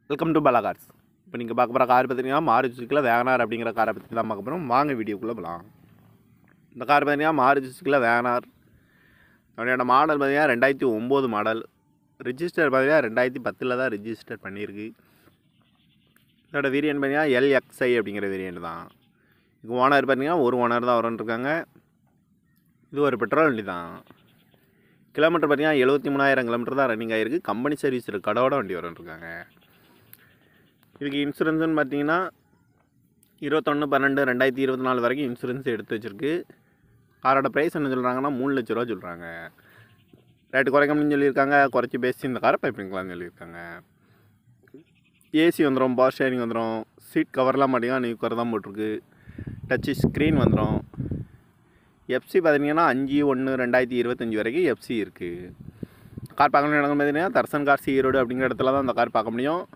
welcome to Bala cars இப்போ நீங்கள் பார்க்க போகிற கார் பார்த்தீங்கன்னா மாருதி சுசுக்கியில் வேகனார் அப்படிங்கிற காரை பற்றி தான் பார்க்க போகிறோம் வாங்க வீடியோக்குள்ளே போகலாம் இந்த கார் பார்த்தீங்கன்னா மாருதி சுசுக்கியில் வேகனார் அதோட மாடல் பார்த்தீங்கன்னா ரெண்டாயிரத்தி ஒம்பது மாடல் ரிஜிஸ்டர் பார்த்தீங்கன்னா ரெண்டாயிரத்தி பத்தில் தான் ரிஜிஸ்டர் பண்ணியிருக்கு இதோட வேரியன்ட் பார்த்தீங்கன்னா எல்எக்ஸ்ஐ அப்படிங்கிற வேரியன்ட் தான் இது ஓனர் பார்த்தீங்கன்னா ஒரு ஓனர் தான் வரும்னு இருக்காங்க இது ஒரு பெட்ரோல் வண்டி தான் கிலோமீட்டர் பார்த்தீங்கன்னா எழுபத்தி மூணாயிரம் கிலோமீட்டர் தான் ரன்னிங் ஆகிருக்கு கம்பெனி சர்வீஸ் கடோட வண்டி வரும்னு இருக்காங்க இதுக்கு இன்சூரன்ஸ்னு பார்த்தீங்கன்னா இருபத்தொன்று பன்னெண்டு ரெண்டாயிரத்தி இருபத்தி நாலு வரைக்கும் இன்சூரன்ஸ் எடுத்து வச்சுருக்கு காரோட ப்ரைஸ் என்ன சொல்கிறாங்கன்னா மூணு லட்ச ரூபா சொல்கிறாங்க ரேட்டு குறைக்கணும்னு சொல்லியிருக்காங்க குறைச்சி பேசி இந்த காரை பைப்பிங்கலாம்னு சொல்லியிருக்காங்க ஏசி வந்துடும் பவர் ஷேரிங் வந்துடும் சீட் கவர்லாம் மாட்டிங்கன்னா நியூ கவர் தான் போட்டிருக்கு டச்சு ஸ்க்ரீன் வந்துடும் எஃப்சி பார்த்தீங்கன்னா அஞ்சு ஒன்று ரெண்டாயிரத்தி இருபத்தஞ்சி வரைக்கும் எஃப்சி இருக்குது கார் பார்க்க முடியும் இடங்கள் பார்த்தீங்கன்னா தர்சன் கார்ஸ் ஈரோடு அப்படிங்கிற இடத்துல தான் அந்த கார் பார்க்க முடியும்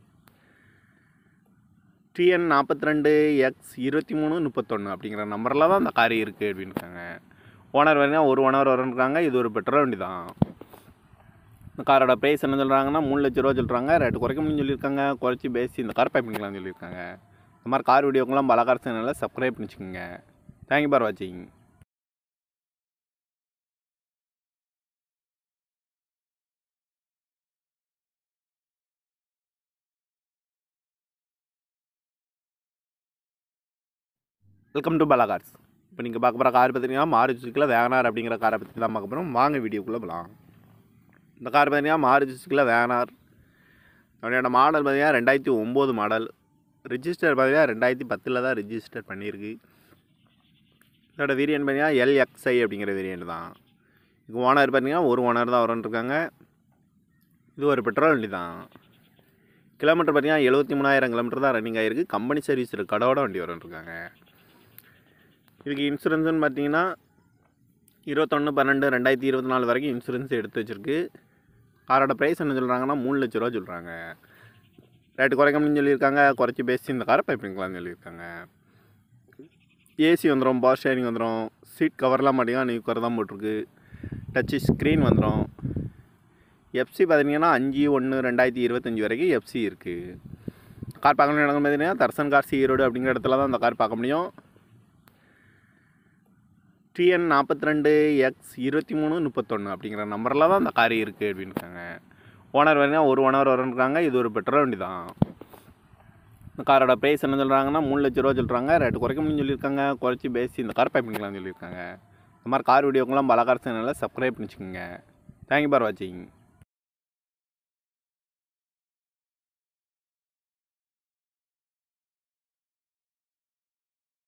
டிஎன் நாற்பத்தி ரெண்டு எக்ஸ் இருபத்தி மூணு முப்பத்தொன்று அப்படிங்கிற நம்பரில் தான் அந்த கார் இருக்குது அப்படின்னுருக்காங்க ஓனர் பார்த்தீங்கன்னா ஒரு ஓனர் வரன்ருக்காங்க இது ஒரு பெட்ரோல் வண்டி தான் இந்த காரோட ப்ரைஸ் என்ன சொல்கிறாங்கன்னா மூணு லட்ச ரூபா சொல்கிறாங்க ரேட்டு குறைக்க முடியும்னு சொல்லியிருக்காங்க குறைச்சி பேசி இந்த கார் பைப்பிங்கலாம்னு சொல்லியிருக்காங்க இந்த மாதிரி கார் வீடியோக்கெல்லாம் பல கார் சேனலில் சப்ஸ்கிரைப் பண்ணிச்சுக்கோங்க தேங்க்யூ ஃபார் வாட்சிங் வெல்கம் டு பாலா கார்ஸ் இப்போ நீங்கள் பார்க்க போகிற கார் பார்த்தீங்கன்னா மாருதி சுசுக்கியில் வேகனார் அப்படிங்கிற காரை பற்றி தான் பார்க்க போகிறோம் வாங்க வீடியோக்குள்ளே போகலாம் இந்த கார் பார்த்தீங்கன்னா மாருதி சுசுக்கியில் வேகனார் அதோட மாடல் பார்த்தீங்கன்னா ரெண்டாயிரத்தி ஒம்பது மாடல் ரிஜிஸ்டர் பார்த்தீங்கன்னா ரெண்டாயிரத்தி பத்தில் தான் ரிஜிஸ்டர் பண்ணியிருக்கு இதோட வேரியன்ட் பார்த்தீங்கன்னா எல்எக்ஸ்ஐ அப்படிங்கிற வேரியன்ட் தான் இது ஓனர் பார்த்தீங்கன்னா ஒரு ஓனர் தான் வரும்னு இருக்காங்க இது ஒரு பெட்ரோல் வண்டி தான் கிலோமீட்டர் பார்த்தீங்கன்னா எழுபத்தி மூணாயிரம் கிலோமீட்டர் தான் ரன்னிங் ஆகிருக்கு கம்பெனி சர்வீஸ் கடோட வண்டி வரும்னு இருக்காங்க இதுக்கு இன்சூரன்ஸ்னு பார்த்தீங்கன்னா இருபத்தொன்று பன்னெண்டு ரெண்டாயிரத்தி இருபத்தி நாலு வரைக்கும் இன்சூரன்ஸ் எடுத்து வச்சுருக்கு காரோட ப்ரைஸ் என்ன சொல்கிறாங்கன்னா மூணு லட்ச ரூபா சொல்கிறாங்க ரேட்டு குறைக்கணும்னு சொல்லியிருக்காங்க குறைச்சி பேசி இந்த காரை பைப்பிங்கலாம்னு சொல்லியிருக்காங்க ஏசி வந்துடும் பவர் ஷேரிங் வந்துடும் சீட் கவர்லாம் மாட்டிங்கன்னா நியூ கவர் தான் போட்டிருக்கு டச்சு ஸ்க்ரீன் வந்துடும் எஃப்சி பார்த்தீங்கன்னா அஞ்சு ஒன்று ரெண்டாயிரத்தி இருபத்தஞ்சி வரைக்கும் எஃப்சி இருக்குது கார் பார்க்க முடியும் இடங்கள் பார்த்தீங்கன்னா தர்சன் கார்ஸ் ஈரோடு அப்படிங்கிற இடத்துல தான் அந்த கார் பார்க்க முடியும் டிஎன் நாற்பத்தி ரெண்டு எக்ஸ் இருபத்தி மூணு முப்பத்தொன்று அப்படிங்கிற நம்பரில் தான் அந்த கார் இருக்குது அப்படின்னுருக்காங்க ஓனர் பார்த்தீங்கன்னா ஒரு ஓனர் வரன்ருக்காங்க இது ஒரு பெட்ரோல் வண்டி தான் இந்த காரோட ப்ரைஸ் என்ன சொல்கிறாங்கன்னா மூணு லட்ச ரூபா சொல்கிறாங்க ரேட்டு குறைக்க முடியும்னு சொல்லியிருக்காங்க குறைச்சி பேசி இந்த கார் பைப்பிங்கலாம்னு சொல்லியிருக்காங்க இந்த மாதிரி கார் வீடியோக்கெல்லாம் பல கார் சேனலில் சப்ஸ்கிரைப் பண்ணிச்சுக்கோங்க தேங்க்யூ ஃபார் வாட்சிங்